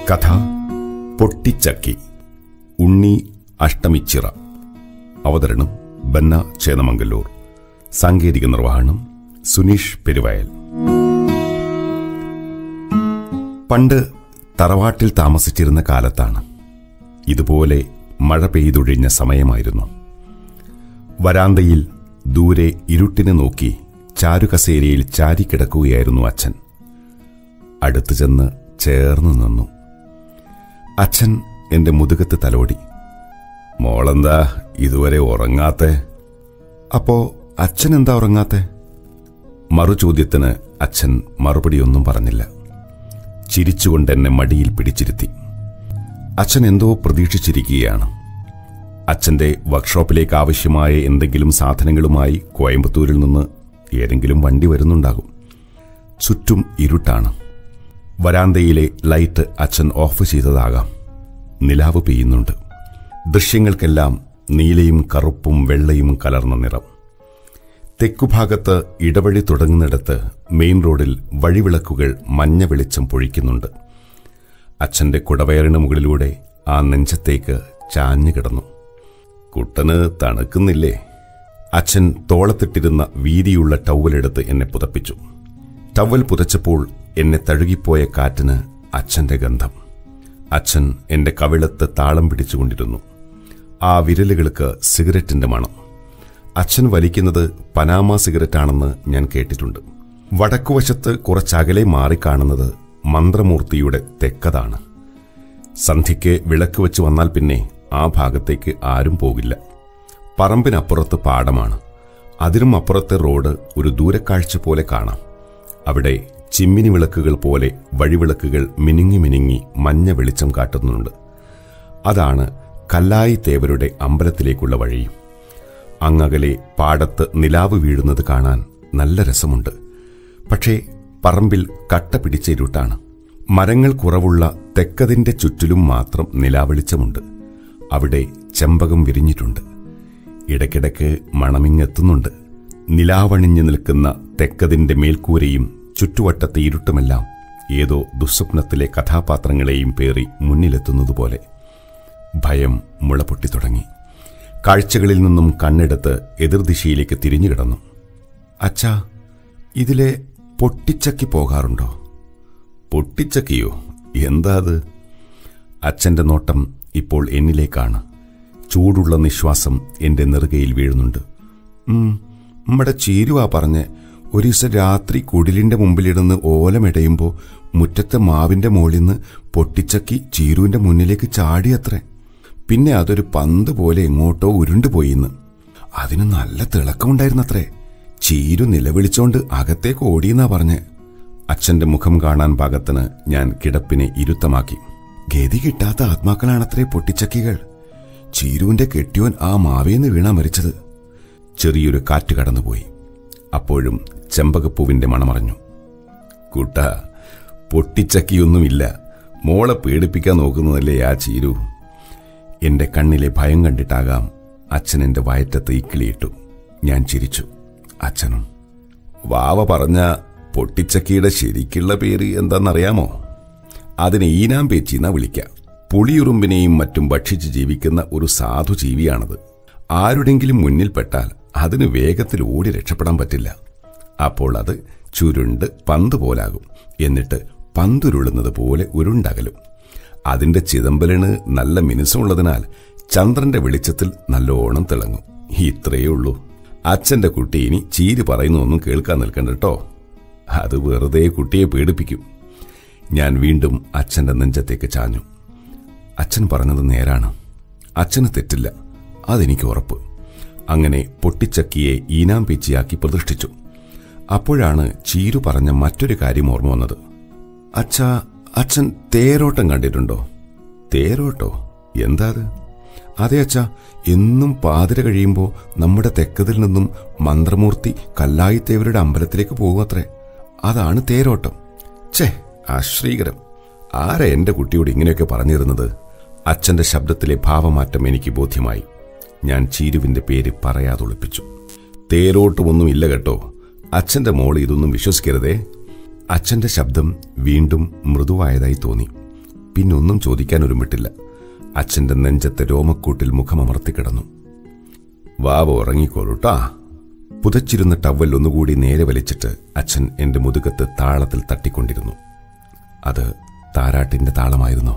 കഥ പൊട്ടിച്ചക്കി ഉണ്ണി അഷ്ടമിച്ചിറ അവതരണം ബന്ന ചേന്നമംഗല്ലൂർ സാങ്കേതിക നിർവഹണം സുനീഷ് പെരുവയൽ പണ്ട് തറവാട്ടിൽ താമസിച്ചിരുന്ന കാലത്താണ് ഇതുപോലെ മഴ പെയ്തൊഴിഞ്ഞ സമയമായിരുന്നു വരാന്തയിൽ ദൂരെ ഇരുട്ടിനെ നോക്കി ചാരുകസേരയിൽ ചാരിക്കിടക്കുകയായിരുന്നു അച്ഛൻ അടുത്തു ചെന്ന് ചേർന്നു നിന്നു അച്ഛൻ എന്റെ മുതുകത്ത് തലോടി മോളെന്താ ഇതുവരെ ഉറങ്ങാത്തെ അപ്പോ അച്ഛൻ എന്താ ഉറങ്ങാത്തെ മറുചോദ്യത്തിന് അച്ഛൻ മറുപടിയൊന്നും പറഞ്ഞില്ല ചിരിച്ചുകൊണ്ട് എന്നെ മടിയിൽ പിടിച്ചിരുത്തി അച്ഛൻ എന്തോ പ്രതീക്ഷിച്ചിരിക്കുകയാണ് അച്ഛന്റെ വർക്ക്ഷോപ്പിലേക്ക് ആവശ്യമായ എന്തെങ്കിലും സാധനങ്ങളുമായി കോയമ്പത്തൂരിൽ നിന്ന് ഏതെങ്കിലും വണ്ടി വരുന്നുണ്ടാകും ചുറ്റും ഇരുട്ടാണ് വരാന്തയിലെ ലൈറ്റ് അച്ഛൻ ഓഫ് ചെയ്തതാകാം നിലാവ് പെയ്യുന്നുണ്ട് ദൃശ്യങ്ങൾക്കെല്ലാം നീലയും കറുപ്പും വെള്ളയും കലർന്ന നിറം തെക്കുഭാഗത്ത് ഇടവഴി തുടങ്ങുന്നിടത്ത് മെയിൻ റോഡിൽ വഴിവിളക്കുകൾ മഞ്ഞ വെളിച്ചം പൊഴിക്കുന്നുണ്ട് അച്ഛന്റെ കുടവയറിന് മുകളിലൂടെ ആ നെഞ്ചത്തേക്ക് ചാഞ്ഞു കിടന്നു കുട്ടന് തണുക്കുന്നില്ലേ അച്ഛൻ തോളത്തിട്ടിരുന്ന വീതിയുള്ള ടവലെടുത്ത് എന്നെ പുതപ്പിച്ചു ടവൽ പുതച്ചപ്പോൾ എന്നെ തഴുകിപ്പോയ കാറ്റിന് അച്ഛന്റെ ഗന്ധം അച്ഛൻ എന്റെ കവിളത്ത് താളം പിടിച്ചുകൊണ്ടിരുന്നു ആ വിരലുകൾക്ക് സിഗരറ്റിന്റെ മണം അച്ഛൻ വലിക്കുന്നത് പനാമ സിഗരറ്റാണെന്ന് ഞാൻ കേട്ടിട്ടുണ്ട് വടക്കുവശത്ത് കുറച്ചകലെ മാറിക്കാണുന്നത് മന്ത്രമൂർത്തിയുടെ തെക്കതാണ് സന്ധ്യയ്ക്ക് വിളക്ക് വെച്ച് വന്നാൽ പിന്നെ ആ ഭാഗത്തേക്ക് ആരും പോകില്ല പറമ്പിനപ്പുറത്ത് പാടമാണ് അതിനും അപ്പുറത്തെ റോഡ് ഒരു ദൂരക്കാഴ്ച പോലെ കാണാം അവിടെ ചിമ്മിനി വിളക്കുകൾ പോലെ വഴിവിളക്കുകൾ മിനുങ്ങി മിനുങ്ങി മഞ്ഞ വെളിച്ചം കാട്ടുന്നുണ്ട് അതാണ് കല്ലായി തേവരുടെ അമ്പലത്തിലേക്കുള്ള വഴിയും അങ്ങകലെ പാടത്ത് നിലാവ് വീഴുന്നത് കാണാൻ നല്ല രസമുണ്ട് പക്ഷേ പറമ്പിൽ കട്ട പിടിച്ച ഇരുട്ടാണ് മരങ്ങൾ കുറവുള്ള തെക്കതിന്റെ ചുറ്റിലും മാത്രം നിലാവെളിച്ചമുണ്ട് അവിടെ ചെമ്പകം വിരിഞ്ഞിട്ടുണ്ട് ഇടയ്ക്കിടയ്ക്ക് മണമിങ്ങെത്തുന്നുണ്ട് നിലാവണിഞ്ഞു നിൽക്കുന്ന തെക്കതിന്റെ മേൽക്കൂരയും ചുറ്റുവട്ടത്തെ ഇരുട്ടുമെല്ലാം ഏതോ ദുസ്വപ്നത്തിലെ കഥാപാത്രങ്ങളെയും പേറി മുന്നിലെത്തുന്നതുപോലെ ഭയം മുളപൊട്ടി തുടങ്ങി കാഴ്ചകളിൽ നിന്നും കണ്ണെടുത്ത് എതിർദിശയിലേക്ക് തിരിഞ്ഞു കിടന്നു അച്ഛാ ഇതിലെ പൊട്ടിച്ചക്കി പോകാറുണ്ടോ പൊട്ടിച്ചക്കിയോ എന്താ അത് അച്ഛന്റെ നോട്ടം ഇപ്പോൾ എന്നിലേക്കാണ് ചൂടുള്ള നിശ്വാസം എന്റെ നെറുകയിൽ വീഴുന്നുണ്ട് ഉം, നമ്മടെ ചീരുവാ പറഞ്ഞ് ഒരു ദിവസം രാത്രി കുടിലിന്റെ മുമ്പിലിരുന്ന് ഓലമിടയുമ്പോ മുറ്റത്തെ മാവിന്റെ മോളിന്ന് പൊട്ടിച്ചക്കി ചീരുവിന്റെ മുന്നിലേക്ക് ചാടിയത്രേ പിന്നെ അതൊരു പന്ത് പോലെ എങ്ങോട്ടോ ഉരുണ്ടുപോയിന്ന് അതിന് നല്ല തിളക്കമുണ്ടായിരുന്നത്രേ ചീരു നിലവിളിച്ചോണ്ട് അകത്തേക്ക് ഓടിയെന്നാ പറഞ്ഞ് അച്ഛന്റെ മുഖം കാണാൻ പാകത്തിന് ഞാൻ കിടപ്പിനെ ഇരുത്തമാക്കി ഗതി കിട്ടാത്ത ആത്മാക്കളാണത്രേ പൊട്ടിച്ചക്കികൾ ചീരുവിന്റെ കെട്ടിയോൻ ആ മാവേന്ന് വീണാ മരിച്ചത് ചെറിയൊരു കാറ്റ് കടന്നുപോയി അപ്പോഴും ചെമ്പകപ്പൂവിന്റെ മണമറിഞ്ഞു കുട്ട പൊട്ടിച്ചക്കിയൊന്നുമില്ല മോളെ പേടിപ്പിക്കാൻ നോക്കുന്നതല്ലേ ആ ചീരു എന്റെ കണ്ണിലെ ഭയം കണ്ടിട്ടാകാം അച്ഛൻ എന്റെ വയറ്റത്ത് ഇക്കിളിയിട്ടു ഞാൻ ചിരിച്ചു അച്ഛനും വാവ പറഞ്ഞ പൊട്ടിച്ചക്കിയുടെ ശരിക്കുള്ള പേര് എന്താണെന്നറിയാമോ അതിനെ ഈനാം പേച്ചിന്നാ വിളിക്കാം പുളിയുറുമ്പിനെയും മറ്റും ഭക്ഷിച്ച് ജീവിക്കുന്ന ഒരു സാധു ജീവിയാണത് ആരുടെങ്കിലും മുന്നിൽപ്പെട്ടാൽ അതിന് വേഗത്തിൽ ഓടി രക്ഷപ്പെടാൻ പറ്റില്ല അപ്പോൾ അത് ചുരുണ്ട് പന്ത് പോലാകും എന്നിട്ട് പന്തുരുളുന്നത് പോലെ ഉരുണ്ടകലും അതിന്റെ ചിദംബരന് നല്ല മിനുസമുള്ളതിനാൽ ചന്ദ്രന്റെ വെളിച്ചത്തിൽ നല്ലോണം തിളങ്ങും ഇത്രയേ ഉള്ളൂ അച്ഛന്റെ കുട്ടി ഇനി ചീര് പറയുന്നൊന്നും കേൾക്കാൻ നിൽക്കണ്ട കേട്ടോ അത് വെറുതെ കുട്ടിയെ പേടിപ്പിക്കും ഞാൻ വീണ്ടും അച്ഛന്റെ നെഞ്ചത്തേക്ക് ചാഞ്ഞു അച്ഛൻ പറഞ്ഞത് നേരാണ് അച്ഛന് തെറ്റില്ല അതെനിക്ക് ഉറപ്പ് അങ്ങനെ പൊട്ടിച്ചക്കിയെ ഈനാം പേച്ചിയാക്കി പ്രതിഷ്ഠിച്ചു അപ്പോഴാണ് ചീരു പറഞ്ഞ മറ്റൊരു കാര്യം ഓർമ്മ വന്നത് അച്ഛാ അച്ഛൻ തേരോട്ടം കണ്ടിട്ടുണ്ടോ തേരോട്ടോ എന്താ അത് അതെ അച്ഛാ എന്നും പാതിര കഴിയുമ്പോൾ നമ്മുടെ തെക്കതിൽ നിന്നും മന്ത്രമൂർത്തി കല്ലായിത്തേവരുടെ അമ്പലത്തിലേക്ക് പോകുമത്രേ അതാണ് തേരോട്ടം ഛേ ആശ്രീകരം ആരാ എന്റെ കുട്ടിയോട് ഇങ്ങനെയൊക്കെ പറഞ്ഞിരുന്നത് അച്ഛന്റെ ശബ്ദത്തിലെ ഭാവമാറ്റം എനിക്ക് ബോധ്യമായി ഞാൻ ചീരുവിന്റെ പേര് പറയാതൊളിപ്പിച്ചു തേരോട്ടുമൊന്നും ഇല്ല കേട്ടോ അച്ഛന്റെ മോള് ഇതൊന്നും വിശ്വസിക്കരുതേ അച്ഛന്റെ ശബ്ദം വീണ്ടും മൃദുവായതായി തോന്നി പിന്നൊന്നും ചോദിക്കാൻ ഒരുമിട്ടില്ല അച്ഛന്റെ നെഞ്ചത്തെ രോമക്കൂട്ടിൽ മുഖമമർത്തിക്കിടന്നു വാവ ഉറങ്ങിക്കോളൂട്ടാ പുതച്ചിരുന്ന ടവൽ ഒന്നുകൂടി നേരെ വലിച്ചിട്ട് അച്ഛൻ എന്റെ മുതുകത്ത് താളത്തിൽ തട്ടിക്കൊണ്ടിരുന്നു അത് താരാട്ടിന്റെ താളമായിരുന്നോ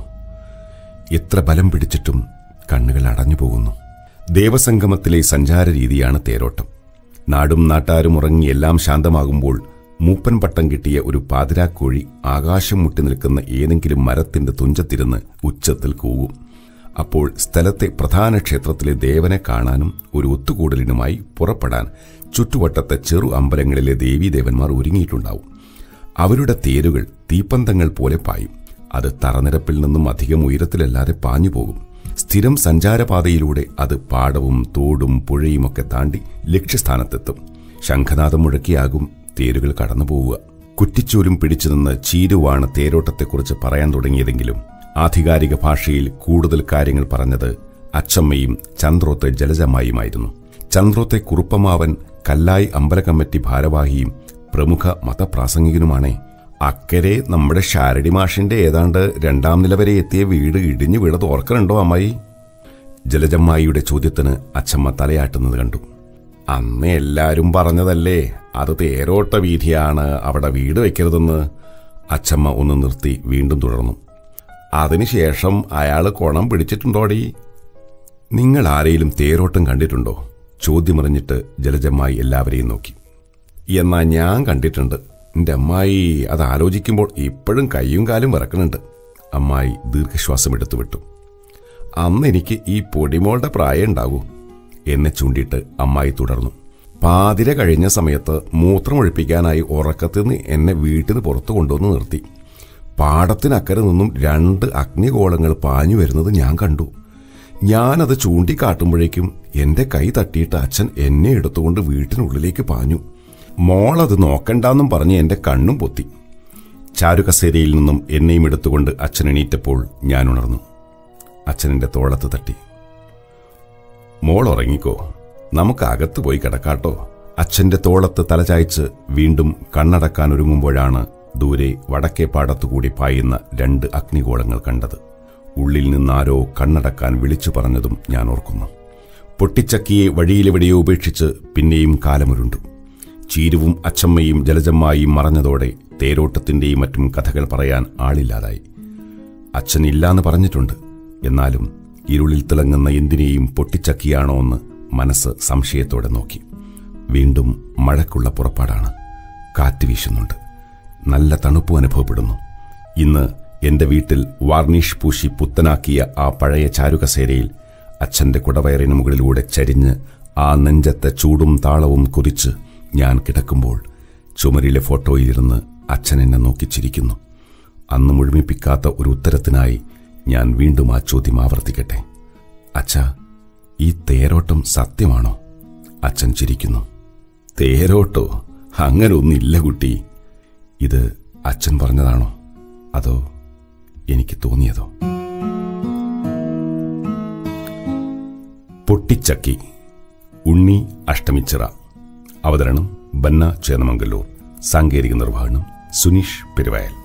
എത്ര ബലം പിടിച്ചിട്ടും കണ്ണുകൾ അടഞ്ഞു പോകുന്നു ദേവസംഗമത്തിലെ സഞ്ചാര രീതിയാണ് തേരോട്ടം നാടും നാട്ടാരും ഉറങ്ങി എല്ലാം ശാന്തമാകുമ്പോൾ മൂപ്പൻ പട്ടം കിട്ടിയ ഒരു പാതിരാക്കോഴി ആകാശം മുട്ടി നിൽക്കുന്ന ഏതെങ്കിലും മരത്തിന്റെ തുഞ്ചത്തിരുന്ന് ഉച്ചത്തിൽ കൂവും അപ്പോൾ സ്ഥലത്തെ പ്രധാന ക്ഷേത്രത്തിലെ ദേവനെ കാണാനും ഒരു ഒത്തുകൂടലിനുമായി പുറപ്പെടാൻ ചുറ്റുവട്ടത്തെ ചെറു അമ്പലങ്ങളിലെ ദേവീദേവന്മാർ ഒരുങ്ങിയിട്ടുണ്ടാവും അവരുടെ തേരുകൾ തീപ്പന്തങ്ങൾ പോലെ പായും അത് തറനിരപ്പിൽ നിന്നും അധികം ഉയരത്തിലല്ലാതെ പാഞ്ഞു പോകും സ്ഥിരം സഞ്ചാരപാതയിലൂടെ അത് പാടവും തോടും പുഴയുമൊക്കെ താണ്ടി ലക്ഷ്യസ്ഥാനത്തെത്തും ശംഖനാഥം മുഴക്കിയാകും തേരുകൾ കടന്നു പോവുക കുറ്റിച്ചൂലും പിടിച്ചു നിന്ന് ചീരുവാണ് തേരോട്ടത്തെക്കുറിച്ച് പറയാൻ തുടങ്ങിയതെങ്കിലും ആധികാരിക ഭാഷയിൽ കൂടുതൽ കാര്യങ്ങൾ പറഞ്ഞത് അച്ചമ്മയും ചന്ദ്രോത്തെ ജലജമായുമായിരുന്നു ചന്ദ്രോത്തെ കുറുപ്പമാവൻ കല്ലായി അമ്പല കമ്മിറ്റി ഭാരവാഹിയും പ്രമുഖ മതപ്രാസംഗികനുമാണേ അക്കരെ നമ്മുടെ ഷാരടി മാഷിന്റെ ഏതാണ്ട് രണ്ടാം നില വരെ എത്തിയ വീട് ഇടിഞ്ഞു വീണത് ഓർക്കണുണ്ടോ അമ്മായി ജലജമ്മായിയുടെ ചോദ്യത്തിന് അച്ചമ്മ തലയാട്ടുന്നത് കണ്ടു അന്ന് എല്ലാരും പറഞ്ഞതല്ലേ അത് തേരോട്ട വീതിയാണ് അവിടെ വീട് വെക്കരുതെന്ന് അച്ചമ്മ ഒന്ന് നിർത്തി വീണ്ടും തുടർന്നു അതിനുശേഷം അയാൾ കുണം പിടിച്ചിട്ടുണ്ടോടി നിങ്ങൾ ആരെയും തേരോട്ടം കണ്ടിട്ടുണ്ടോ ചോദ്യമറിഞ്ഞിട്ട് ജലജമ്മായി എല്ലാവരെയും നോക്കി എന്നാ ഞാൻ കണ്ടിട്ടുണ്ട് എന്റെ അമ്മായി അത് ആലോചിക്കുമ്പോൾ ഇപ്പോഴും കയ്യും കാലും വിറക്കണുണ്ട് അമ്മായി ദീർഘശ്വാസം എടുത്തു വിട്ടു അന്ന് എനിക്ക് ഈ പൊടിമോളുടെ പ്രായം ഉണ്ടാകൂ എന്നെ ചൂണ്ടിയിട്ട് അമ്മായി തുടർന്നു പാതിര കഴിഞ്ഞ സമയത്ത് മൂത്രമൊഴിപ്പിക്കാനായി ഉറക്കത്തിൽ നിന്ന് എന്നെ വീട്ടിൽ നിന്ന് പുറത്തു കൊണ്ടുവന്ന് നിർത്തി പാടത്തിനക്കരെ നിന്നും രണ്ട് അഗ്നിഗോളങ്ങൾ പാഞ്ഞു വരുന്നത് ഞാൻ കണ്ടു ഞാനത് ചൂണ്ടിക്കാട്ടുമ്പോഴേക്കും എന്റെ കൈ തട്ടിയിട്ട് അച്ഛൻ എന്നെ എടുത്തുകൊണ്ട് വീട്ടിനുള്ളിലേക്ക് പാഞ്ഞു മോളത് നോക്കണ്ടെന്നും പറഞ്ഞ് എന്റെ കണ്ണും പൊത്തി ചാരുകസേരയിൽ നിന്നും എന്നെയും എടുത്തുകൊണ്ട് അച്ഛൻ എണീറ്റപ്പോൾ ഞാൻ ഉണർന്നു അച്ഛനെന്റെ തോളത്ത് തട്ടി മോൾ ഉറങ്ങിക്കോ നമുക്ക് അകത്ത് പോയി കിടക്കാട്ടോ അച്ഛന്റെ തോളത്ത് തലചായ്ച്ച് വീണ്ടും കണ്ണടക്കാൻ ഒരുങ്ങുമ്പോഴാണ് ദൂരെ വടക്കേ പാടത്തുകൂടി പായുന്ന രണ്ട് അഗ്നിഗോളങ്ങൾ കണ്ടത് ഉള്ളിൽ നിന്നാരോ കണ്ണടക്കാൻ വിളിച്ചു പറഞ്ഞതും ഞാൻ ഓർക്കുന്നു പൊട്ടിച്ചക്കിയെ വഴിയിലെവിടെയോ ഉപേക്ഷിച്ച് പിന്നെയും കാലമുരുണ്ടു ചീരുവും അച്ചമ്മയും ജലജമ്മായും മറഞ്ഞതോടെ തേരോട്ടത്തിന്റെയും മറ്റും കഥകൾ പറയാൻ ആളില്ലാതായി അച്ഛൻ ഇല്ലാന്ന് പറഞ്ഞിട്ടുണ്ട് എന്നാലും ഇരുളിൽ തിളങ്ങുന്ന എന്തിനേയും പൊട്ടിച്ചക്കിയാണോ എന്ന് മനസ്സ് സംശയത്തോടെ നോക്കി വീണ്ടും മഴക്കുള്ള പുറപ്പാടാണ് കാറ്റ് വീശുന്നുണ്ട് നല്ല തണുപ്പും അനുഭവപ്പെടുന്നു ഇന്ന് എന്റെ വീട്ടിൽ വാർണിഷ് പൂശി പുത്തനാക്കിയ ആ പഴയ ചാരുകസേരയിൽ അച്ഛന്റെ കുടവയറിന് മുകളിലൂടെ ചരിഞ്ഞ് ആ നെഞ്ചത്തെ ചൂടും താളവും കുറിച്ച് ഞാൻ കിടക്കുമ്പോൾ ചുമരിലെ ഫോട്ടോയിലിരുന്ന് അച്ഛൻ എന്നെ നോക്കിച്ചിരിക്കുന്നു അന്ന് മുഴുമിപ്പിക്കാത്ത ഒരു ഉത്തരത്തിനായി ഞാൻ വീണ്ടും ആ ചോദ്യം ആവർത്തിക്കട്ടെ അച്ഛാ ഈ തേരോട്ടം സത്യമാണോ അച്ഛൻ ചിരിക്കുന്നു തേരോട്ടോ അങ്ങനെ ഒന്നില്ല കുട്ടി ഇത് അച്ഛൻ പറഞ്ഞതാണോ അതോ എനിക്ക് തോന്നിയതോ പൊട്ടിച്ചക്കി ഉണ്ണി അഷ്ടമിച്ചിറ അവതരണം ബന്ന ചേന്നമംഗല്ലൂർ സാങ്കേതിക നിർവഹണം സുനീഷ് പെരുവയൽ